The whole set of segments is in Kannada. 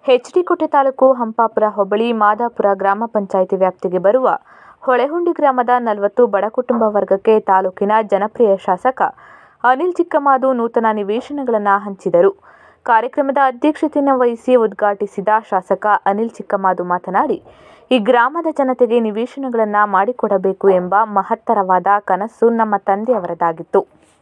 ಹೆಚ್ಡಿಕೋಟೆ ತಾಲೂಕು ಹಂಪಾಪುರ ಹೋಬಳಿ ಮಾದಾಪುರ ಗ್ರಾಮ ಪಂಚಾಯಿತಿ ವ್ಯಾಪ್ತಿಗೆ ಬರುವ ಹೊಳೆಹುಂಡಿ ಗ್ರಾಮದ ನಲವತ್ತು ಬಡ ಕುಟುಂಬ ವರ್ಗಕ್ಕೆ ತಾಲೂಕಿನ ಜನಪ್ರಿಯ ಶಾಸಕ ಅನಿಲ್ ಚಿಕ್ಕಮಾದು ನೂತನ ನಿವೇಶನಗಳನ್ನು ಹಂಚಿದರು ಕಾರ್ಯಕ್ರಮದ ಅಧ್ಯಕ್ಷತೆಯನ್ನು ವಹಿಸಿ ಉದ್ಘಾಟಿಸಿದ ಶಾಸಕ ಅನಿಲ್ ಚಿಕ್ಕಮಾದು ಮಾತನಾಡಿ ಈ ಗ್ರಾಮದ ಜನತೆಗೆ ನಿವೇಶನಗಳನ್ನು ಮಾಡಿಕೊಡಬೇಕು ಎಂಬ ಮಹತ್ತರವಾದ ಕನಸು ನಮ್ಮ ತಂದೆಯವರದಾಗಿತ್ತು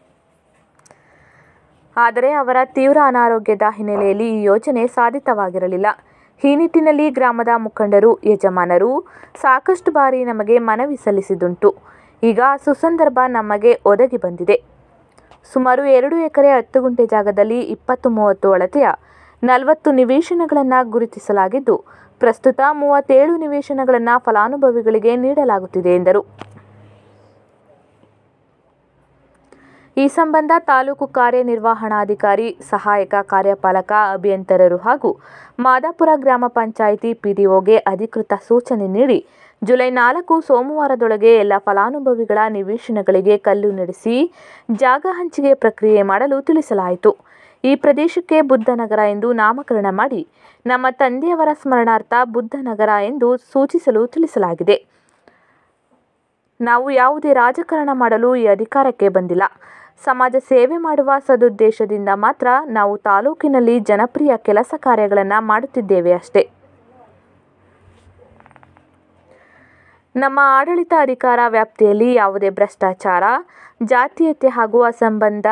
ಆದರೆ ಅವರ ತೀವ್ರ ಅನಾರೋಗ್ಯದ ಹಿನ್ನೆಲೆಯಲ್ಲಿ ಈ ಯೋಜನೆ ಸಾಧಿತವಾಗಿರಲಿಲ್ಲ ಈ ನಿಟ್ಟಿನಲ್ಲಿ ಗ್ರಾಮದ ಮುಖಂಡರು ಯಜಮಾನರು ಸಾಕಷ್ಟು ಬಾರಿ ನಮಗೆ ಮನವಿ ಸಲ್ಲಿಸಿದುಂಟು ಈಗ ಸುಸಂದರ್ಭ ನಮಗೆ ಒದಗಿ ಬಂದಿದೆ ಸುಮಾರು ಎರಡು ಎಕರೆ ಹತ್ತು ಗುಂಟೆ ಜಾಗದಲ್ಲಿ ಇಪ್ಪತ್ತು ಮೂವತ್ತು ಅಳತೆಯ ನಲವತ್ತು ನಿವೇಶನಗಳನ್ನು ಗುರುತಿಸಲಾಗಿದ್ದು ಪ್ರಸ್ತುತ ಮೂವತ್ತೇಳು ನಿವೇಶನಗಳನ್ನು ಫಲಾನುಭವಿಗಳಿಗೆ ನೀಡಲಾಗುತ್ತಿದೆ ಎಂದರು ಈ ಸಂಬಂಧ ತಾಲೂಕು ಕಾರ್ಯನಿರ್ವಹಣಾಧಿಕಾರಿ ಸಹಾಯಕ ಕಾರ್ಯಪಾಲಕ ಅಭಿಯಂತರರು ಹಾಗೂ ಮಾದಾಪುರ ಗ್ರಾಮ ಪಂಚಾಯಿತಿ ಪಿಡಿಒಗೆ ಅಧಿಕೃತ ಸೂಚನೆ ನೀಡಿ ಜುಲೈ ನಾಲ್ಕು ಸೋಮವಾರದೊಳಗೆ ಎಲ್ಲ ಫಲಾನುಭವಿಗಳ ನಿವೇಶನಗಳಿಗೆ ಕಲ್ಲು ನಡೆಸಿ ಜಾಗ ಹಂಚಿಕೆ ಪ್ರಕ್ರಿಯೆ ಮಾಡಲು ತಿಳಿಸಲಾಯಿತು ಈ ಪ್ರದೇಶಕ್ಕೆ ಬುದ್ಧನಗರ ಎಂದು ನಾಮಕರಣ ಮಾಡಿ ನಮ್ಮ ತಂದೆಯವರ ಸ್ಮರಣಾರ್ಥ ಬುದ್ಧನಗರ ಎಂದು ಸೂಚಿಸಲು ತಿಳಿಸಲಾಗಿದೆ ನಾವು ಯಾವುದೇ ರಾಜಕಾರಣ ಮಾಡಲು ಈ ಅಧಿಕಾರಕ್ಕೆ ಬಂದಿಲ್ಲ ಸಮಾಜ ಸೇವೆ ಮಾಡುವ ಸದುದ್ದೇಶದಿಂದ ಮಾತ್ರ ನಾವು ತಾಲೂಕಿನಲ್ಲಿ ಜನಪ್ರಿಯ ಕೆಲಸ ಕಾರ್ಯಗಳನ್ನು ಮಾಡುತ್ತಿದ್ದೇವೆ ಅಷ್ಟೇ ನಮ್ಮ ಆಡಳಿತ ಅಧಿಕಾರ ವ್ಯಾಪ್ತಿಯಲ್ಲಿ ಯಾವುದೇ ಭ್ರಷ್ಟಾಚಾರ ಜಾತೀಯತೆ ಹಾಗೂ ಅಸಂಬಂಧ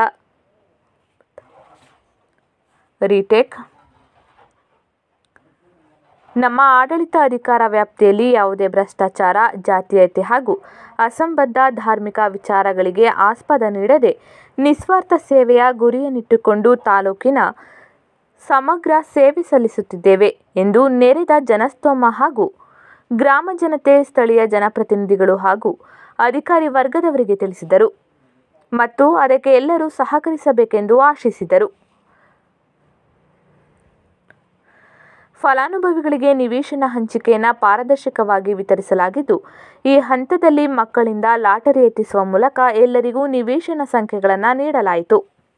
ರೀಟೇಕ್ ನಮ್ಮ ಆಡಳಿತ ಅಧಿಕಾರ ವ್ಯಾಪ್ತಿಯಲ್ಲಿ ಯಾವುದೇ ಭ್ರಷ್ಟಾಚಾರ ಜಾತೀಯತೆ ಹಾಗೂ ಅಸಂಬದ್ಧ ಧಾರ್ಮಿಕ ವಿಚಾರಗಳಿಗೆ ಆಸ್ಪದ ನೀಡದೆ ನಿಸ್ವಾರ್ಥ ಸೇವೆಯ ಗುರಿಯನ್ನಿಟ್ಟುಕೊಂಡು ತಾಲೂಕಿನ ಸಮಗ್ರ ಸೇವೆ ಸಲ್ಲಿಸುತ್ತಿದ್ದೇವೆ ಎಂದು ನೆರೆದ ಜನಸ್ತೋಮ ಹಾಗೂ ಗ್ರಾಮ ಜನತೆ ಸ್ಥಳೀಯ ಜನಪ್ರತಿನಿಧಿಗಳು ಹಾಗೂ ಅಧಿಕಾರಿ ವರ್ಗದವರಿಗೆ ತಿಳಿಸಿದರು ಮತ್ತು ಅದಕ್ಕೆ ಎಲ್ಲರೂ ಸಹಕರಿಸಬೇಕೆಂದು ಆಶಿಸಿದರು ಫಲಾನುಭವಿಗಳಿಗೆ ನಿವೇಶನ ಹಂಚಿಕೆಯನ್ನು ಪಾರದರ್ಶಕವಾಗಿ ವಿತರಿಸಲಾಗಿದ್ದು ಈ ಹಂತದಲ್ಲಿ ಮಕ್ಕಳಿಂದ ಲಾಟರಿ ಎತ್ತಿಸುವ ಮೂಲಕ ಎಲ್ಲರಿಗೂ ನಿವೇಶನ ಸಂಖ್ಯೆಗಳನ್ನು ನೀಡಲಾಯಿತು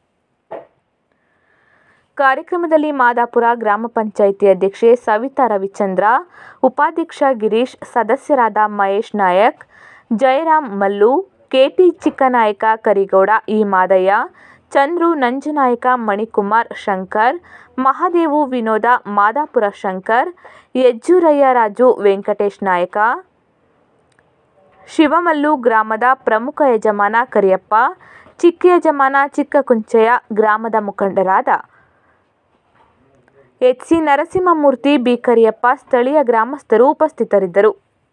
ಕಾರ್ಯಕ್ರಮದಲ್ಲಿ ಮಾದಾಪುರ ಗ್ರಾಮ ಪಂಚಾಯಿತಿ ಅಧ್ಯಕ್ಷೆ ಸವಿತಾ ರವಿಚಂದ್ರ ಉಪಾಧ್ಯಕ್ಷ ಗಿರೀಶ್ ಸದಸ್ಯರಾದ ಮಹೇಶ್ ನಾಯಕ್ ಜಯರಾಮ್ ಮಲ್ಲು ಕೆಟಿ ಚಿಕ್ಕನಾಯಕ ಕರಿಗೌಡ ಇ ಮಾದಯ್ಯ ಚಂದ್ರು ನಂಜನಾಯಕ ಮಣಿಕುಮಾರ್ ಶಂಕರ್ ಮಹಾದೇವು ವಿನೋದ ಮಾದಾಪುರ ಶಂಕರ್ ಯಜ್ಜುರಯ್ಯ ರಾಜು ವೆಂಕಟೇಶ್ ನಾಯಕ ಶಿವಮಲ್ಲು ಗ್ರಾಮದ ಪ್ರಮುಖ ಯಜಮಾನ ಕರಿಯಪ್ಪ ಚಿಕ್ಕ ಯಜಮಾನ ಚಿಕ್ಕ ಕುಂಚಯ್ಯ ಗ್ರಾಮದ ಮುಖಂಡರಾದ H C Narasimhamurthy B Kariyappa ಸ್ಥಳೀಯ ಗ್ರಾಮಸ್ಥರು ಉಪಸ್ಥಿತರಿದ್ದರು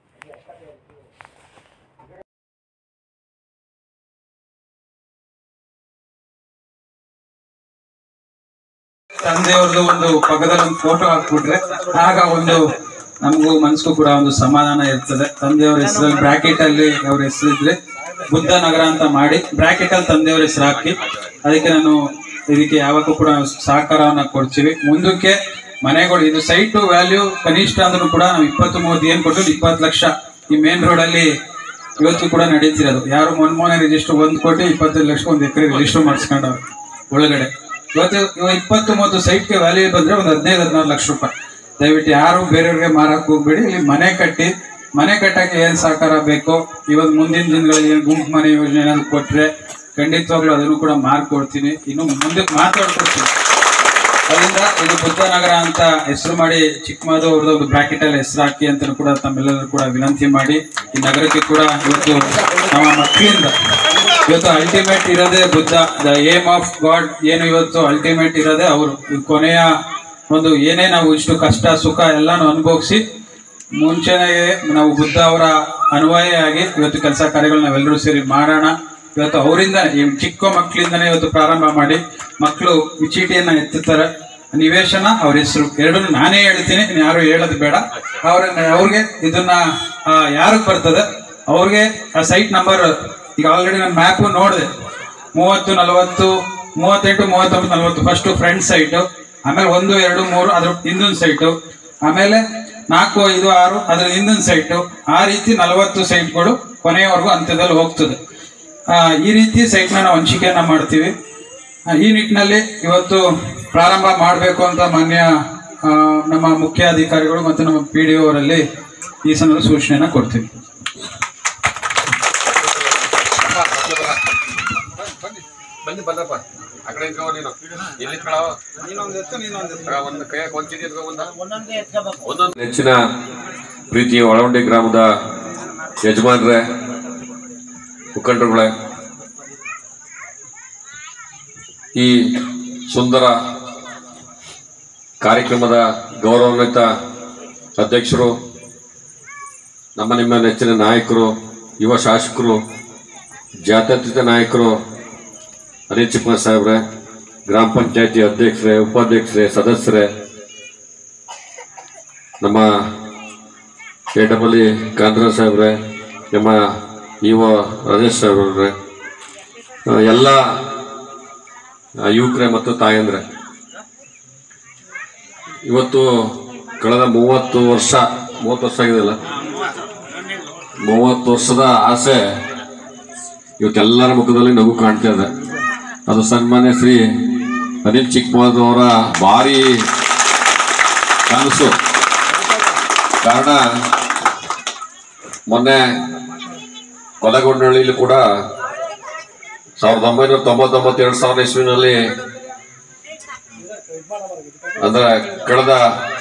ತಂದೆಯವ್ರದ್ದು ಒಂದು ಪಕ್ಕದಲ್ಲಿ ಒಂದು ಫೋಟೋ ಹಾಕ್ಬಿಟ್ರೆ ಆಗ ಒಂದು ನಮಗೂ ಮನ್ಸಿಗೂ ಕೂಡ ಒಂದು ಸಮಾಧಾನ ಇರ್ತದೆ ತಂದೆಯವ್ರ ಹೆಸರಲ್ಲಿ ಬ್ರಾಕೆಟ್ ಅಲ್ಲಿ ಅವ್ರ ಹೆಸರಿದ್ರೆ ಬುದ್ಧ ನಗರ ಅಂತ ಮಾಡಿ ಬ್ರಾಕೆಟ್ ಅಲ್ಲಿ ತಂದೆಯವ್ರ ಹೆಸರು ಹಾಕಿ ಅದಕ್ಕೆ ನಾನು ಇದಕ್ಕೆ ಯಾವಾಗೂ ಕೂಡ ಸಹಕಾರವನ್ನ ಕೊಡ್ತೀವಿ ಮುಂದಕ್ಕೆ ಮನೆಗಳು ಇದು ಸೈಟ್ ವ್ಯಾಲ್ಯೂ ಕನಿಷ್ಠ ಅಂದ್ರೂ ಕೂಡ ನಾವು ಇಪ್ಪತ್ತು ಮೂವತ್ತು ಏನ್ ಕೊಟ್ಟು ಇಪ್ಪತ್ತು ಲಕ್ಷ ಈ ಮೇನ್ ರೋಡ್ ಅಲ್ಲಿ ಇವತ್ತು ಕೂಡ ನಡೀತಿರೋದು ಯಾರು ಮೊನ್ನೆ ರಿಜಿಸ್ಟರ್ ಒಂದ್ ಕೋಟಿ ಇಪ್ಪತ್ತೈದು ಲಕ್ಷ ಒಂದ್ ಎಕರೆ ರಿಜಿಸ್ಟರ್ ಮಾಡಿಸ್ಕೊಂಡವ್ರು ಒಳಗಡೆ ಇವತ್ತು ಇವಾಗ ಇಪ್ಪತ್ತು ಮೂವತ್ತು ಸೈಟ್ಗೆ ವ್ಯಾಲ್ಯೂ ಬಂದ್ರೆ ಒಂದು ಹದಿನೈದು ಹದಿನಾರು ಲಕ್ಷ ರೂಪಾಯಿ ದಯವಿಟ್ಟು ಯಾರು ಬೇರೆಯವ್ರಿಗೆ ಮಾರಕ್ ಹೋಗ್ಬೇಡಿ ಇಲ್ಲಿ ಮನೆ ಕಟ್ಟಿ ಮನೆ ಕಟ್ಟಕ್ಕೆ ಏನ್ ಸಹಕಾರ ಬೇಕೋ ಇವತ್ತು ಮುಂದಿನ ದಿನಗಳಲ್ಲಿ ಏನ್ ಗುಂಪು ಮನೆ ಯೋಜನೆ ಏನಾದ್ರು ಕೊಟ್ರೆ ಖಂಡಿತವಾಗ್ಲೂ ಅದನ್ನು ಕೂಡ ಮಾರ್ಕೊಡ್ತೀನಿ ಇನ್ನು ಮುಂದಕ್ಕೆ ಮಾತಾಡ್ಕೊಡ್ತೀನಿ ಅದರಿಂದ ಇದು ಬುದ್ಧನಗರ ಅಂತ ಹೆಸರು ಮಾಡಿ ಚಿಕ್ಕಮದು ಅವ್ರದ್ದು ಒಂದು ಬ್ರಾಕೆಟ್ ಅಲ್ಲಿ ಹೆಸರು ಹಾಕಿ ಅಂತ ಕೂಡ ತಮ್ಮೆಲ್ಲರೂ ಕೂಡ ವಿನಂತಿ ಮಾಡಿ ಈ ನಗರಕ್ಕೆ ಕೂಡ ಇವತ್ತು ನಮ್ಮ ಮಕ್ಕಳಿಂದ ಇವತ್ತು ಅಲ್ಟಿಮೇಟ್ ಇರೋದೇ Buddha the aim of God ಏನು ಇವತ್ತು ಅಲ್ಟಿಮೇಟ್ ಇರೋದೇ ಅವರು ಇದು ಕೊನೆಯ ಒಂದು ಏನೇ ನಾವು ಇಷ್ಟು ಕಷ್ಟ ಸುಖ ಎಲ್ಲಾನು ಅನುಭವಿಸಿ ಮುಂಚೆನೇ ನಾವು ಬುದ್ಧ ಅವರ ಅನ್ವಯಿಯಾಗಿ ಇವತ್ತು ಕೆಲಸ ಕಾರ್ಯಗಳು ನಾವೆಲ್ಲರೂ ಸೇರಿ ಮಾಡೋಣ ಇವತ್ತು ಅವರಿಂದ ಈ ಚಿಕ್ಕ ಮಕ್ಕಳಿಂದನೇ ಇವತ್ತು ಪ್ರಾರಂಭ ಮಾಡಿ ಮಕ್ಕಳು ಈ ಚೀಟಿಯನ್ನ ಎತ್ತುತ್ತಾರೆ ನಿವೇಶನ ಅವ್ರ ಹೆಸರು ಎರಡನ್ನು ನಾನೇ ಹೇಳ್ತೀನಿ ಇನ್ನು ಯಾರು ಹೇಳೋದು ಬೇಡ ಅವ್ರ ಅವ್ರಿಗೆ ಇದನ್ನ ಯಾರಿಗೆ ಬರ್ತದೆ ಅವ್ರಿಗೆ ಆ ಸೈಟ್ ನಂಬರ್ ಈಗ ಆಲ್ರೆಡಿ ನಾನು ಮ್ಯಾಪು ನೋಡಿದೆ ಮೂವತ್ತು ನಲವತ್ತು ಮೂವತ್ತೆಂಟು ಮೂವತ್ತೊಂಬತ್ತು ನಲವತ್ತು ಫಸ್ಟ್ ಫ್ರಂಟ್ ಸೈಟು ಆಮೇಲೆ ಒಂದು ಎರಡು ಮೂರು ಅದ್ರ ಹಿಂದೊಂದು ಸೈಟು ಆಮೇಲೆ ನಾಲ್ಕು ಐದು ಆರು ಅದ್ರ ಹಿಂದೊಂದು ಸೈಟು ಆ ರೀತಿ ನಲವತ್ತು ಸೈಟ್ಗಳು ಕೊನೆಯವರೆಗೂ ಹಂತದಲ್ಲಿ ಹೋಗ್ತದೆ ಆ, ಈ ರೀತಿ ಸೈಟ್ನ ನಾವು ಹಂಚಿಕೆಯನ್ನ ಮಾಡ್ತೀವಿ ಆ, ಈ ನಿಟ್ಟಿನಲ್ಲಿ ಇವತ್ತು ಪ್ರಾರಂಭ ಮಾಡಬೇಕು ಅಂತ ಮಾನ್ಯ ಆ, ನಮ್ಮ ಮುಖ್ಯ ಅಧಿಕಾರಿಗಳು ಮತ್ತು ನಮ್ಮ ಪಿ ಡಿ ಅವರಲ್ಲಿ ಈ ಸಂದರ್ಭ ಸೂಚನೆಯನ್ನ ಕೊಡ್ತೀವಿ ಬನ್ನಿ ಬಂದಪ್ಪ ಆ ಕಡೆ ನಿಂತ್ಕೋ ನೀನು ಇಲ್ಲಿ ನಿಂತ್ಕೊಳ್ಳೋ ಒಂದು ಕೈ ಒಂದು ಚೀಟಿ ಎತ್ಕೊ ಬಂದ ಒಂದೊಂದು ನೆಚ್ಚಿನ ಪ್ರೀತಿಯ ಒಳವಂಡಿ ಗ್ರಾಮದ ಯಜಮಾನ್ರೆ ಮುಖಂಡರುಗಳೇ ಈ ಸುಂದರ ಕಾರ್ಯಕ್ರಮದ ಗೌರವಾನ್ವಿತ ಅಧ್ಯಕ್ಷರು ನಮ್ಮ ನಿಮ್ಮ ನೆಚ್ಚಿನ ನಾಯಕರು ಯುವ ಶಾಸಕರು ಜಾತ್ಯತೀತ ನಾಯಕರು ಅನಿಲ್ ಚಿಕ್ಕಮರ್ ಸಾಹೇಬ್ರೆ ಗ್ರಾಮ ಪಂಚಾಯತಿ ಅಧ್ಯಕ್ಷರೇ ಉಪಾಧ್ಯಕ್ಷರೇ ಸದಸ್ಯರೇ ನಮ್ಮ ಎ ಡಬಲ್ ಇ ಕಾಂತರಾಜ್ ಸಾಹೇಬ್ರೆ ನಮ್ಮ ಯುವ ರಾಜೇಶ್ ಸಾಹೇಬ್ರೆ ಆ, ಎಲ್ಲ ಆ, ಯುವಕರೇ ಮತ್ತು ತಾಯಂದ್ರೆ ಇವತ್ತು ಕಳೆದ ಮೂವತ್ತು ವರ್ಷ ಮೂವತ್ತು ವರ್ಷ ಆಗಿದೆಯಲ್ಲ ಮೂವತ್ತು ವರ್ಷದ ಆಸೆ ಇವತ್ತೆಲ್ಲರ ಮುಖದಲ್ಲಿ ನಗು ಕಾಣ್ತಾ ಇದೆ ಅದು ಸನ್ಮಾನ್ಯ ಶ್ರೀ ಅನಿಲ್ ಚಿಕ್ಕಮೋದ್ ಅವರ ಭಾರಿ ಕನಸು ಕಾರಣ ಮೊನ್ನೆ ಕೊಲೆಗೊಂಡಳ್ಳಿಲಿ ಕೂಡ ಸಾವಿರದ ಒಂಬೈನೂರ ತೊಂಬತ್ತೊಂಬತ್ತು ಎರಡು ಸಾವಿರದ ಇಸ್ವಿನಲ್ಲಿ ಅಂದ್ರೆ ಕಳೆದ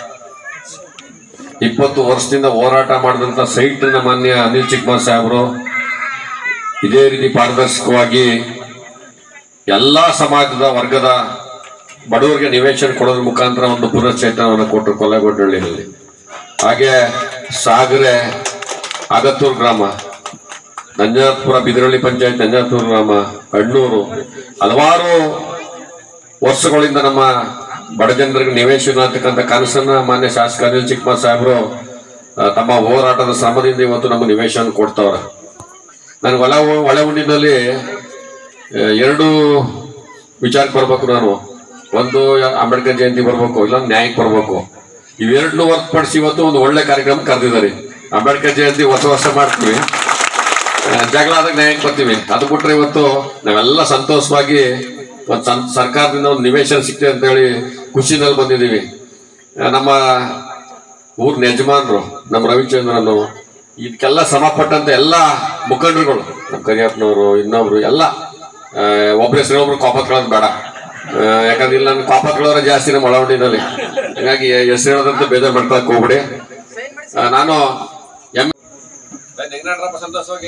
ಇಪ್ಪತ್ತು ವರ್ಷದಿಂದ ಹೋರಾಟ ಮಾಡಿದಂತ ಸೈಟ್ ಮಾನ್ಯ ಅನಿಲ್ ಚಿಕ್ಕಮೋದ್ ಸಾಹೇಬರು ಇದೇ ರೀತಿ ಪಾರದರ್ಶಕವಾಗಿ ಎಲ್ಲಾ ಸಮಾಜದ ವರ್ಗದ ಬಡವರಿಗೆ ನಿವೇಶನ ಕೊಡೋದ್ರ ಮುಖಾಂತರ ಒಂದು ಪುನಶ್ಚೇತನವನ್ನು ಕೊಟ್ಟರು ಕೊಲೆಗೊಂಡಳ್ಳಿನಲ್ಲಿ ಹಾಗೆ ಸಾಗರೆ ಆಗತ್ತೂರು ಗ್ರಾಮ ನಂಜನಾಥ್ಪುರ ಬಿದರಳ್ಳಿ ಪಂಚಾಯತ್ ನಂಜನಾಥ್ಪುರ ಗ್ರಾಮ ಅಣ್ಣೂರು ಹಲವಾರು ವರ್ಷಗಳಿಂದ ನಮ್ಮ ಬಡ ಜನರಿಗೆ ನಿವೇಶನ ಅಂತಕ್ಕಂಥ ಕನಸನ್ನ ಮಾನ್ಯ ಶಾಸಕ ಅನಿಲ್ ಚಿಕ್ಕಮರ್ ಸಾಹೇಬರು ಆ, ತಮ್ಮ ಹೋರಾಟದ ಶ್ರಮದಿಂದ ಇವತ್ತು ನಮ್ಮ ನಿವೇಶನ ಕೊಡ್ತಾವ್ರೆ ನನಗೆ ಒಳ ಒಳ ಉಂಡಿನಲ್ಲಿ ಆ, ಎರಡು ವಿಚಾರಕ್ಕೆ ಬರ್ಬೇಕು ನಾನು ಒಂದು ಅಂಬೇಡ್ಕರ್ ಜಯಂತಿ ಬರ್ಬೇಕು ಇಲ್ಲ ನ್ಯಾಯಕ್ಕೆ ಬರ್ಬೇಕು ಇವೆರಡನ್ನೂ ಹೊರತುಪಡಿಸಿ ಇವತ್ತು ಒಂದು ಒಳ್ಳೆ ಕಾರ್ಯಕ್ರಮ ಕರೆದಿದ್ದಾರೆ ಅಂಬೇಡ್ಕರ್ ಜಯಂತಿ ಹೊಸ ವರ್ಷ ಮಾಡ್ತೀವಿ ಆ, ಜಗಳ ಆದಾಗ ನ್ಯಾಯಕ್ಕೆ ಬರ್ತೀವಿ ಅದು ಬಿಟ್ರೆ ಇವತ್ತು ನಾವೆಲ್ಲ ಸಂತೋಷವಾಗಿ ಒಂದು ಸಂ ಸರ್ಕಾರದಿಂದ ಒಂದು ನಿವೇಶನ ಸಿಕ್ತಿದೆ ಅಂತ ಹೇಳಿ ಖುಷಿನಲ್ಲಿ ಬಂದಿದ್ದೀವಿ ಆ, ನಮ್ಮ ಊರಿನ ಯಜಮಾನರು ನಮ್ಮ ರವಿಚಂದ್ರನು ಇದಕ್ಕೆಲ್ಲ ಶ್ರಮಪಟ್ಟಂತ ಎಲ್ಲ ಮುಖಂಡರುಗಳು ನಮ್ಮ ಕರಿಯಪ್ಪನವರು ಇನ್ನೊಬ್ರು ಎಲ್ಲ ಆ, ಒಬ್ರ ಹೆಸರು ಒಬ್ರು ಕಾಪತ್ಕೊಳ್ಳೋದು ಬೇಡ ಆ, ಯಾಕಂದ್ರೆ ಇಲ್ಲಿ ನನ್ನ ಕಾಪತ್ಕೊಳ್ಳೋರ ಜಾಸ್ತಿ ನಮ್ಮ ಒಳವಣಿನಲ್ಲಿ ಹಾಗಾಗಿ ಹೆಸರು ಹೇಳೋದಂತ ಬೇಜಾರು ಮಾಡ್ಕೊಳಕ್ ಹೋಗ್ಬಿಡಿ ಆ, ನಾನು ಎಂ ಸಂತೋಷವಾಗಿ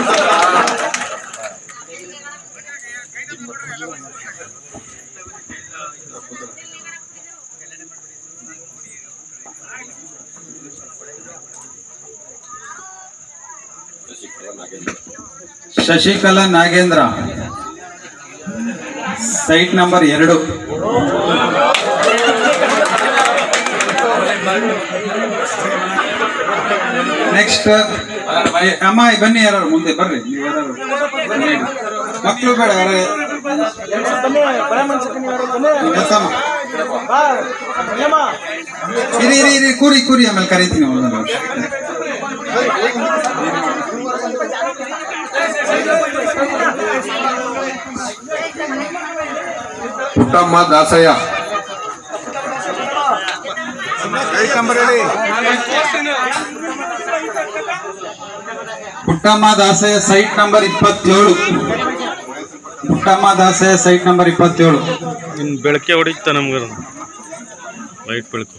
ಶಶಿಕಲಾ ನಾಗೇಂದ್ರ ಸೈಟ್ ನಂಬರ್ ಎರಡು ನೆಕ್ಸ್ಟ್ ಅಮ್ಮ ಬನ್ನಿ ಯಾರು ಮುಂದೆ ಬರ್ರಿ ನೀವು ಯಾರು ಮಕ್ಕಳು ಬೇಡ ಯಾರು ಎತ್ತಮ್ಮ. ಇರಿ ಇರಿ ಇರಿ ಕೂರಿ ಕೂರಿ ಆಮೇಲೆ ಕರಿತೀನಿ ಒಂದೊಂದು ನಿಮಿಷ. ಪುಟ್ಟಮ್ಮ ದಾಸಯ್ಯ ಪುಟ್ಟಮ್ಮ ದಾಸಯ್ಯ ಸೈಟ್ ನಂಬರ್ ಇಪ್ಪತ್ತೇಳು ಪುಟ್ಟಮ್ಮ ದಾಸಯ್ಯ ಸೈಟ್ ನಂಬರ್ ಇಪ್ಪತ್ತೇಳು ಇನ್ನು ಬೆಳಕೆ ಹೊಡಿತ ನಮ್ಗೆ ಲೈಟ್ ಬೆಳಕು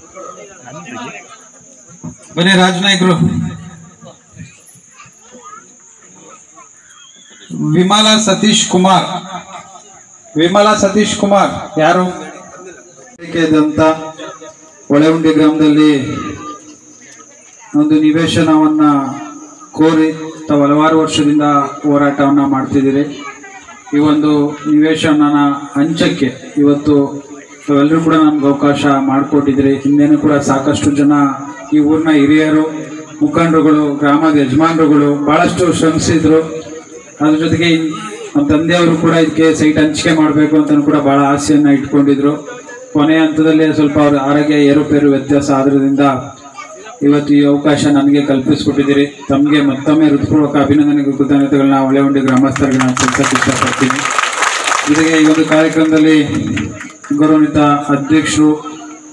ಬನ್ನಿ ರಾಜನಾಯ್ಕರು ವಿಮಲಾ ಸತೀಶ್ ಕುಮಾರ್ ವಿಮಲಾ ಸತೀಶ್ ಕುಮಾರ್ ಯಾರು ಇದ್ದಂತ ಒಳೆಹುಂಡಿ ಗ್ರಾಮದಲ್ಲಿ ಒಂದು ನಿವೇಶನವನ್ನ ಕೋರಿ ತಾವು ಹಲವಾರು ವರ್ಷದಿಂದ ಹೋರಾಟವನ್ನ ಮಾಡ್ತಿದ್ದೀರಿ ಈ ಒಂದು ನಿವೇಶನನ ಹಂಚಕ್ಕೆ ಇವತ್ತು ತಾವೆಲ್ಲರೂ ಕೂಡ ನಮ್ಗೆ ಅವಕಾಶ ಮಾಡಿಕೊಟ್ಟಿದ್ದೀರಿ ಹಿಂದೆನೂ ಕೂಡ ಸಾಕಷ್ಟು ಜನ ಈ ಊರಿನ ಹಿರಿಯರು ಮುಖಂಡರುಗಳು ಗ್ರಾಮದ ಯಜಮಾನರುಗಳು ಬಹಳಷ್ಟು ಶ್ರಮಿಸಿದ್ರು ಅದ್ರ ಜೊತೆಗೆ ಇನ್- ನಮ್ಮ ತಂದೆಯವರು ಕೂಡ ಇದಕ್ಕೆ ಸೈಟ್ ಹಂಚಿಕೆ ಮಾಡಬೇಕು ಅಂತ ಕೂಡ ಬಹಳ ಆಸೆಯನ್ನ ಇಟ್ಕೊಂಡಿದ್ರು ಕೊನೆಯ ಹಂತದಲ್ಲಿ ಸ್ವಲ್ಪ ಅವ್ರ ಆರೋಗ್ಯ ಏರುಪೇರು ವ್ಯತ್ಯಾಸ ಆದ್ರಿಂದ ಇವತ್ತು ಈ ಅವಕಾಶ ನನಗೆ ಕಲ್ಪಿಸ್ಕೊಟ್ಟಿದ್ದೀರಿ ತಮಗೆ ಮತ್ತೊಮ್ಮೆ ಹೃತ್ಪೂರ್ವಕ ಅಭಿನಂದನೆಗಳು ಕೃತಜ್ಞತೆಗಳನ್ನ ಒಳೆಹುಂಡಿ ಗ್ರಾಮಸ್ಥರಿಗೆ ನಾನು ತಿಳಿಸಕ್ಕೆ ಇಷ್ಟಪಡ್ತೀನಿ ಜೊತೆಗೆ ಈ ಒಂದು ಕಾರ್ಯಕ್ರಮದಲ್ಲಿ ಗೌರವಾನ್ವಿತ ಅಧ್ಯಕ್ಷರು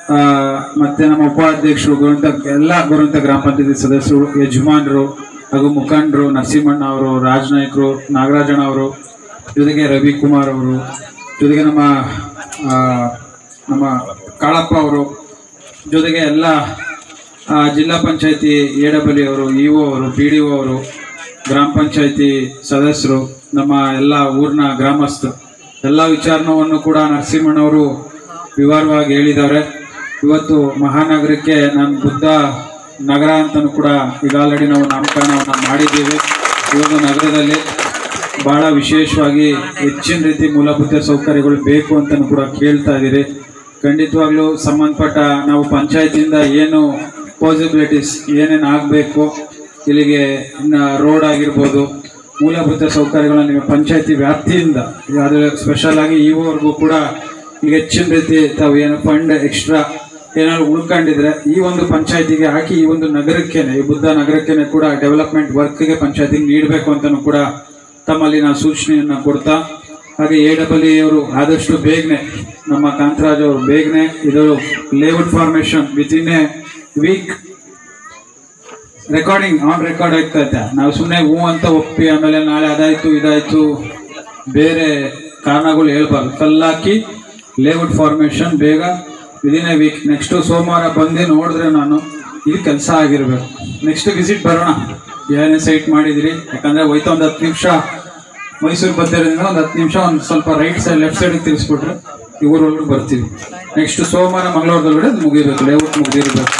ಆ, ಮತ್ತೆ ನಮ್ಮ ಉಪಾಧ್ಯಕ್ಷರು ಗುರುವಂತ ಎಲ್ಲ ಗುರುವಂತ ಗ್ರಾಮ ಪಂಚಾಯತಿ ಸದಸ್ಯರು ಯಜಮಾನರು ಹಾಗೂ ಮುಖಂಡರು ನರಸಿಂಹಣ್ಣ ಅವರು ರಾಜ್ ನಾಯ್ಕರು ನಾಗರಾಜಣ್ಣ ಅವರು ಜೊತೆಗೆ ರವಿಕುಮಾರ್ ಅವರು ಜೊತೆಗೆ ನಮ್ಮ ಆ, ನಮ್ಮ ಕಾಳಪ್ಪ ಅವರು ಜೊತೆಗೆ ಎಲ್ಲ ಆ, ಜಿಲ್ಲಾ ಪಂಚಾಯತಿ ಎ ಡಬ್ಲ್ಯೂ ಅವರು ಇ ಒ ಅವರು ಪಿ ಡಿ ಒ ಅವರು ಗ್ರಾಮ ಪಂಚಾಯತಿ ಸದಸ್ಯರು ನಮ್ಮ ಎಲ್ಲ ಊರಿನ ಗ್ರಾಮಸ್ಥರು ಎಲ್ಲ ವಿಚಾರವನ್ನು ಕೂಡ ನರಸಿಂಹಣ್ಣವರು ವಿವರವಾಗಿ ಹೇಳಿದ್ದಾರೆ ಇವತ್ತು ಮಹಾನಗರಕ್ಕೆ ನಾನು ಬುದ್ಧ ನಗರ ಅಂತಲೂ ಕೂಡ ಈಗ ಆಲ್ರೆಡಿ ನಾವು ನಾಮಕರಣವನ್ನು ಮಾಡಿದ್ದೀವಿ ಈ ಒಂದು ನಗರದಲ್ಲಿ ಬಹಳ ವಿಶೇಷವಾಗಿ ಹೆಚ್ಚಿನ ರೀತಿ ಮೂಲಭೂತ ಸೌಕರ್ಯಗಳು ಬೇಕು ಅಂತಲೂ ಕೂಡ ಕೇಳ್ತಾ ಇದ್ದೀರಿ ಖಂಡಿತವಾಗ್ಲೂ ಸಂಬಂಧಪಟ್ಟ ನಾವು ಪಂಚಾಯತಿಯಿಂದ ಏನು ಪಾಸಿಬಿಲಿಟೀಸ್ ಏನೇನು ಆಗಬೇಕು ಇಲ್ಲಿಗೆ ಇನ್ನು ರೋಡ್ ಆಗಿರ್ಬೋದು ಮೂಲಭೂತ ಸೌಕರ್ಯಗಳನ್ನ ನೀವು ಪಂಚಾಯತಿ ವ್ಯಾಪ್ತಿಯಿಂದ ಅದು ಸ್ಪೆಷಲ್ ಆಗಿ ಈವರೆಗೂ ಕೂಡ ಈಗ ಹೆಚ್ಚಿನ ರೀತಿ ತಾವು ಏನು ಫಂಡ್ ಎಕ್ಸ್ಟ್ರಾ ಏನಾದ್ರು ಉಳ್ಕೊಂಡಿದ್ರೆ ಈ ಒಂದು ಪಂಚಾಯತಿಗೆ ಹಾಕಿ ಈ ಒಂದು ನಗರಕ್ಕೇನೆ ಈ ಬುದ್ಧ ನಗರಕ್ಕೇನೆ ಕೂಡ ಡೆವಲಪ್ಮೆಂಟ್ ವರ್ಕ್ಗೆ ಪಂಚಾಯತಿಗೆ ನೀಡಬೇಕು ಅಂತಲೂ ಕೂಡ ತಮ್ಮಲ್ಲಿ ನಾವು ಸೂಚನೆಯನ್ನ ಕೊಡ್ತಾ ಹಾಗೆ ಎ ಡಬಲ್ ಅವರು ಆದಷ್ಟು ಬೇಗನೆ ನಮ್ಮ ಕಾಂತರಾಜ್ ಅವರು ಬೇಗನೆ ಇದು layout formation within a week recording on record ಆಗ್ತೈತೆ ನಾವು ಸುಮ್ಮನೆ ಹೂ ಅಂತ ಒಪ್ಪಿ ಆಮೇಲೆ ನಾಳೆ ಅದಾಯ್ತು ಇದಾಯ್ತು ಬೇರೆ ಕಾರಣಗಳು ಹೇಳ್ಬಾರ್ದು ಕಲ್ಲಾಕಿ ಲೇಔಟ್ ಫಾರ್ಮೇಶನ್ ಬೇಗ ವಿದಿನ್ ಎ ವೀಕ್ ನೆಕ್ಸ್ಟ್ ಸೋಮವಾರ ಬಂದು ನೋಡಿದ್ರೆ ನಾನು ಇದು ಕೆಲಸ ಆಗಿರ್ಬೇಕು ನೆಕ್ಸ್ಟ್ ವಿಸಿಟ್ ಬರೋಣ ಏನೇ ಸೈಟ್ ಮಾಡಿದಿರಿ ಯಾಕಂದ್ರೆ ಹೋಯ್ತಾ ಒಂದು ಹತ್ತು ನಿಮಿಷ ಮೈಸೂರು ಬಂದಿರೋದ್ರಿಂದ ಒಂದು ಹತ್ತು ನಿಮಿಷ ಒಂದು ಸ್ವಲ್ಪ ರೈಟ್ ಸೈಡ್ ಲೆಫ್ಟ್ ಸೈಡ್ ತಿರ್ಸ್ಬಿಟ್ರೆ ಈ ಊರೊಳಗೆ ಬರ್ತೀವಿ ನೆಕ್ಸ್ಟ್ ಸೋಮವಾರ ಮಂಗಳವಾರದೊಳಗಡೆ ಅದು ಮುಗಿಬೇಕು ಲೇಔಟ್ ಮುಗಿದಿರ್ಬೇಕು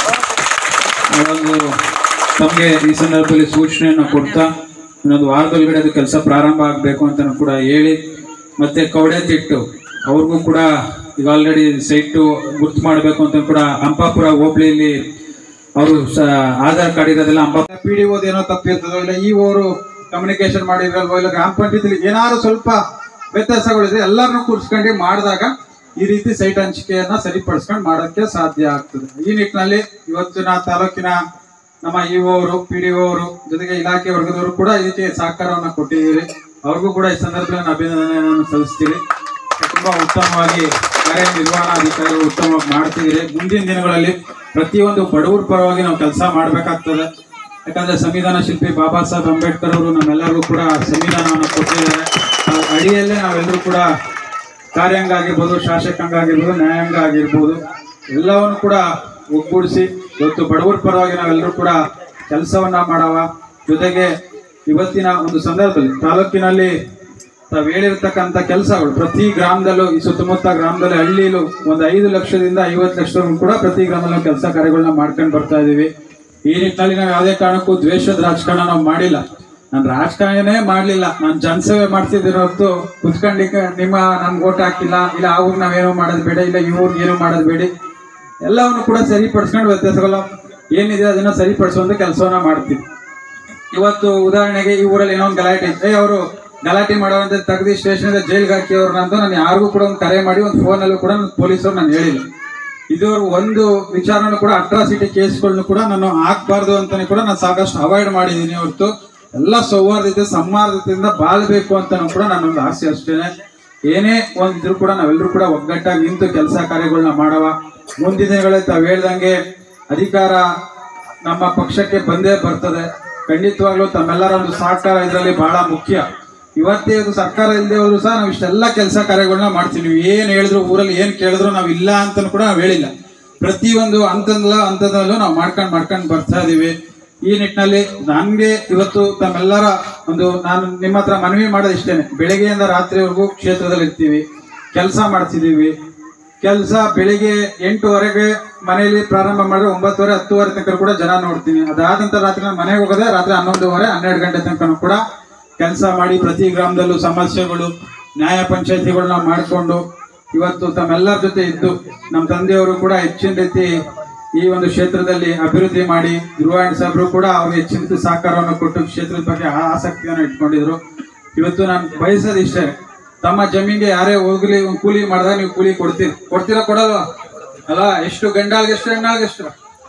ಒಂದು ತಮಗೆ ಈ ಸಂದರ್ಭದಲ್ಲಿ ಸೂಚನೆಯನ್ನು ಕೊಡ್ತಾ ಇನ್ನೊಂದು ವಾರದೊಳಗಡೆ ಅದು ಕೆಲಸ ಪ್ರಾರಂಭ ಆಗಬೇಕು ಅಂತ ಕೂಡ ಹೇಳಿ ಮತ್ತೆ ಕವಡೆ ತಿಟ್ಟು ಅವ್ರಿಗೂ ಕೂಡ ಈಗ ಆಲ್ರೆಡಿ ಸೈಟು ಗುರ್ತು ಮಾಡಬೇಕು ಅಂತ ಕೂಡ ಅಂಪಾಪುರ ಹೋಬಳಿಯಲ್ಲಿ ಅವರು ಆಧಾರ್ ಕಾರ್ಡ್ ಇರೋದೆಲ್ಲ ಅಂಪ ಪಿ ಡಿ ಏನೋ ತಪ್ಪಿರ್ತದೋ ಇಲ್ಲ ಈ ಓರು ಕಮ್ಯುನಿಕೇಶನ್ ಮಾಡಿರಲ್ವೋ ಇಲ್ಲ ಗ್ರಾಮ ಪಂಚಾಯತಿಲಿ ಏನಾದ್ರು ಸ್ವಲ್ಪ ವ್ಯತ್ಯಾಸಗಳಿದೆ ಎಲ್ಲರನ್ನೂ ಕೂರಿಸ್ಕೊಂಡು ಮಾಡಿದಾಗ ಈ ರೀತಿ ಸೈಟ್ ಹಂಚಿಕೆಯನ್ನ ಸರಿಪಡಿಸ್ಕೊಂಡು ಮಾಡೋಕ್ಕೆ ಸಾಧ್ಯ ಆಗ್ತದೆ ಈ ನಿಟ್ಟಿನಲ್ಲಿ ಇವತ್ತಿನ ತಾಲೂಕಿನ ನಮ್ಮ ಇ ಅವರು ಪಿ ಡಿ ಅವರು ಜೊತೆಗೆ ಇಲಾಖೆ ವರ್ಗದವರು ಕೂಡ ಇದಕ್ಕೆ ಸಹಕಾರವನ್ನ ಕೊಟ್ಟಿದ್ದೀರಿ ಅವ್ರಿಗೂ ಕೂಡ ಈ ಸಂದರ್ಭದಲ್ಲಿ ನಾನು ಅಭಿನಂದನೆಯನ್ನು ಸಲ್ಲಿಸ್ತೀರಿ ತುಂಬಾ ಉತ್ತಮವಾಗಿ ಕಾರ್ಯನಿರ್ವಹಣಾಧಿಕಾರಿಗಳು ಉತ್ತಮವಾಗಿ ಮಾಡ್ತಿದ್ದೀರಿ ಮುಂದಿನ ದಿನಗಳಲ್ಲಿ ಪ್ರತಿಯೊಂದು ಬಡವರ ಪರವಾಗಿ ನಾವು ಕೆಲಸ ಮಾಡಬೇಕಾಗ್ತದೆ ಯಾಕಂದ್ರೆ ಸಂವಿಧಾನ ಶಿಲ್ಪಿ ಬಾಬಾ ಸಾಹೇಬ್ ಅಂಬೇಡ್ಕರ್ ಅವರು ನಮ್ಮೆಲ್ಲರಿಗೂ ಕೂಡ ಸಂವಿಧಾನವನ್ನು ಕೊಟ್ಟಿದ್ದಾರೆ ಆ ಅಡಿಯಲ್ಲೇ ನಾವೆಲ್ಲರೂ ಕೂಡ ಕಾರ್ಯಾಂಗ ಆಗಿರ್ಬೋದು ಶಾಸಕಾಂಗ ಆಗಿರ್ಬೋದು ನ್ಯಾಯಾಂಗ ಆಗಿರ್ಬೋದು ಎಲ್ಲವನ್ನು ಕೂಡ ಒಗ್ಗೂಡಿಸಿ ಇವತ್ತು ಬಡವರ ಪರವಾಗಿ ನಾವೆಲ್ಲರೂ ಕೂಡ ಕೆಲಸವನ್ನ ಮಾಡವ ಜೊತೆಗೆ ಇವತ್ತಿನ ಒಂದು ಸಂದರ್ಭದಲ್ಲಿ ತಾಲೂಕಿನಲ್ಲಿ ತಾವು ಹೇಳಿರ್ತಕ್ಕಂಥ ಕೆಲಸಗಳು ಪ್ರತಿ ಗ್ರಾಮದಲ್ಲೂ ಈ ಸುತ್ತಮುತ್ತ ಗ್ರಾಮದಲ್ಲಿ ಹಳ್ಳಿಲೂ ಒಂದು ಐದು ಲಕ್ಷದಿಂದ ಐವತ್ತು ಲಕ್ಷದವರೆಗೂ ಕೂಡ ಪ್ರತಿ ಗ್ರಾಮದಲ್ಲೂ ಕೆಲಸ ಕಾರ್ಯಗಳನ್ನ ಮಾಡ್ಕೊಂಡು ಬರ್ತಾ ಇದೀವಿ ಈ ನಿಟ್ಟಿನಲ್ಲಿ ನಾವು ಯಾವುದೇ ಕಾರಣಕ್ಕೂ ದ್ವೇಷದ ರಾಜಕಾರಣ ನಾವು ಮಾಡಿಲ್ಲ ನಾನು ರಾಜಕಾರಣನೇ ಮಾಡ್ಲಿಲ್ಲ ನಾನು ಜನಸೇವೆ ಮಾಡ್ತಿದ್ದೀರೋ ಹೊರತು ಕುತ್ಕೊಂಡಿಕ್ಕೆ ನಿಮ್ಮ ನನ್ಗೆ ಓಟ್ ಹಾಕಿಲ್ಲ ಇಲ್ಲ ಆ ಊರಿಗೆ ನಾವೇನೋ ಮಾಡೋದು ಬೇಡ ಇಲ್ಲ ಈ ಊರಿಗೆ ಏನೋ ಮಾಡೋದು ಬೇಡಿ ಎಲ್ಲವನ್ನು ಕೂಡ ಸರಿಪಡಿಸ್ಕೊಂಡು ವ್ಯತ್ಯಾಸಗಳು ಏನಿದೆ ಅದನ್ನ ಸರಿಪಡಿಸುವಂತ ಕೆಲಸವನ್ನ ಮಾಡ್ತೀವಿ ಇವತ್ತು ಉದಾಹರಣೆಗೆ ಈ ಊರಲ್ಲಿ ಏನೋ ಒಂದು ಗಲಾಟೆ ಏ ಅವರು ಗಲಾಟೆ ಮಾಡೋವಂತ ತೆಗೆದು ಸ್ಟೇಷನ್ ಜೈಲ್ಗೆ ಹಾಕಿ ಅವ್ರನ್ನಂತೂ ನಾನು ಯಾರಿಗೂ ಕೂಡ ಒಂದು ಕರೆ ಮಾಡಿ ಒಂದು ಫೋನಲ್ಲೂ ಕೂಡ ಪೊಲೀಸರು ನಾನು ಹೇಳಿಲ್ಲ ಇದುವರೆಗೂ ಒಂದು ವಿಚಾರನೂ ಕೂಡ ಅಟ್ರಾಸಿಟಿ ಕೇಸ್ಗಳನ್ನು ಕೂಡ ನಾನು ಹಾಕ್ಬಾರ್ದು ಅಂತಾನೆ ಕೂಡ ನಾನು ಸಾಕಷ್ಟು ಅವಾಯ್ಡ್ ಮಾಡಿದ್ದೀನಿ ಹೊರತು ಎಲ್ಲ ಸೌಹಾರ್ದತೆ ಸಂವಾರ್ದತೆಯಿಂದ ಬಾಳ್ಬೇಕು ಅಂತಾನು ಕೂಡ ನನ್ನೊಂದು ಆಸೆ ಅಷ್ಟೇನೆ ಏನೇ ಒಂದಿದ್ರು ಕೂಡ ನಾವೆಲ್ಲರೂ ಕೂಡ ಒಗ್ಗಟ್ಟಾಗಿ ನಿಂತು ಕೆಲಸ ಕಾರ್ಯಗಳನ್ನ ಮಾಡವ ಮುಂದಿನ ದಿನಗಳಲ್ಲಿ ತಾವು ಹೇಳ್ದಂಗೆ ಅಧಿಕಾರ ನಮ್ಮ ಪಕ್ಷಕ್ಕೆ ಬಂದೇ ಬರ್ತದೆ ಖಂಡಿತವಾಗ್ಲೂ ತಮ್ಮೆಲ್ಲರ ಒಂದು ಸಹಕಾರ ಇದರಲ್ಲಿ ಬಹಳ ಮುಖ್ಯ ಇವತ್ತೇ ಇದು ಸರ್ಕಾರ ಇಲ್ಲದೆ ಹೋದ್ರು ಸಹ ನಾವು ಇಷ್ಟೆಲ್ಲ ಕೆಲಸ ಕಾರ್ಯಗಳನ್ನ ಮಾಡ್ತೀವಿ ನೀವು ಏನ್ ಹೇಳಿದ್ರು ಊರಲ್ಲಿ ಏನ್ ಕೇಳಿದ್ರು ನಾವು ಇಲ್ಲ ಅಂತನೂ ಕೂಡ ನಾವು ಹೇಳಿಲ್ಲ ಪ್ರತಿಯೊಂದು ಹಂತದಲ್ಲ ಹಂತದಲ್ಲೂ ನಾವು ಮಾಡ್ಕೊಂಡು ಮಾಡ್ಕೊಂಡು ಬರ್ತಾ ಇದೀವಿ ಈ ನಿಟ್ಟಿನಲ್ಲಿ ನನ್ಗೆ ಇವತ್ತು ತಮ್ಮೆಲ್ಲರ ಒಂದು ನಾನು ನಿಮ್ಮ ಹತ್ರ ಮನವಿ ಮಾಡೋದು ಇಷ್ಟೇನೆ ಬೆಳಗ್ಗೆಯಿಂದ ರಾತ್ರಿವರೆಗೂ ಕ್ಷೇತ್ರದಲ್ಲಿ ಇರ್ತೀವಿ ಕೆಲಸ ಮಾಡ್ತಿದೀವಿ ಕೆಲಸ ಬೆಳಿಗ್ಗೆ ಎಂಟುವರೆಗೆ ಮನೆಯಲ್ಲಿ ಪ್ರಾರಂಭ ಮಾಡಿದ್ರೆ ಒಂಬತ್ತುವರೆ ಹತ್ತುವರೆ ತನಕ ಕೂಡ ಜನ ನೋಡ್ತೀನಿ ಅದಾದ ನಂತರ ರಾತ್ರಿ ನಾನು ಮನೆಗೆ ಹೋಗೋದೆ ರಾತ್ರಿ ಹನ್ನೊಂದುವರೆ ಹನ್ನೆರಡು ಗಂಟೆ ತನಕ ಕೂಡ ಕೆಲಸ ಮಾಡಿ ಪ್ರತಿ ಗ್ರಾಮದಲ್ಲೂ ಸಮಸ್ಯೆಗಳು ನ್ಯಾಯ ಪಂಚಾಯತಿಗಳನ್ನ ಮಾಡಿಕೊಂಡು ಇವತ್ತು ತಮ್ಮೆಲ್ಲರ ಜೊತೆ ಇದ್ದು ನಮ್ಮ ತಂದೆಯವರು ಕೂಡ ಹೆಚ್ಚಿನ ರೀತಿ ಈ ಒಂದು ಕ್ಷೇತ್ರದಲ್ಲಿ ಅಭಿವೃದ್ಧಿ ಮಾಡಿ ಧ್ರುವಾಣಿ ಸಾಹೇಬರು ಕೂಡ ಅವ್ರಿಗೆ ಹೆಚ್ಚಿನ ರೀತಿ ಸಹಕಾರವನ್ನು ಕೊಟ್ಟು ಕ್ಷೇತ್ರದ ಬಗ್ಗೆ ಆ- ಆಸಕ್ತಿಯನ್ನು ಇಟ್ಕೊಂಡಿದ್ರು ಇವತ್ತು ನಾನು ಬಯಸೋದು ಇಷ್ಟೇ ತಮ್ಮ ಜಮೀನಿಗೆ ಯಾರೇ ಹೋಗ್ಲಿ ಒಂದ್ ಕೂಲಿ ಮಾಡಿದಾಗ ನೀವು ಕೂಲಿ ಕೊಡ್ತೀರಿ ಕೊಡ್ತೀರಾ ಕೊಡಲ್ವಾ ಅಲ್ಲ ಎಷ್ಟು ಗಂಡಾಳ್ಗೆ ಎಷ್ಟು ಹೆಣ್ಣಾಳ್ಗೆ ಎಷ್ಟು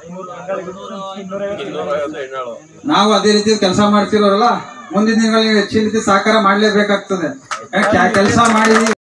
ನಾವು ಅದೇ ರೀತಿ ಕೆಲಸ ಮಾಡ್ತಿರೋರಲ್ಲ ಮುಂದಿನ ದಿನಗಳಲ್ಲಿ ನೀವು ಹೆಚ್ಚಿನ ರೀತಿ ಸಹಕಾರ ಮಾಡ್ಲೇಬೇಕಾಗ್ತದೆ ಕೆಲಸ ಮಾಡಿದೀವಿ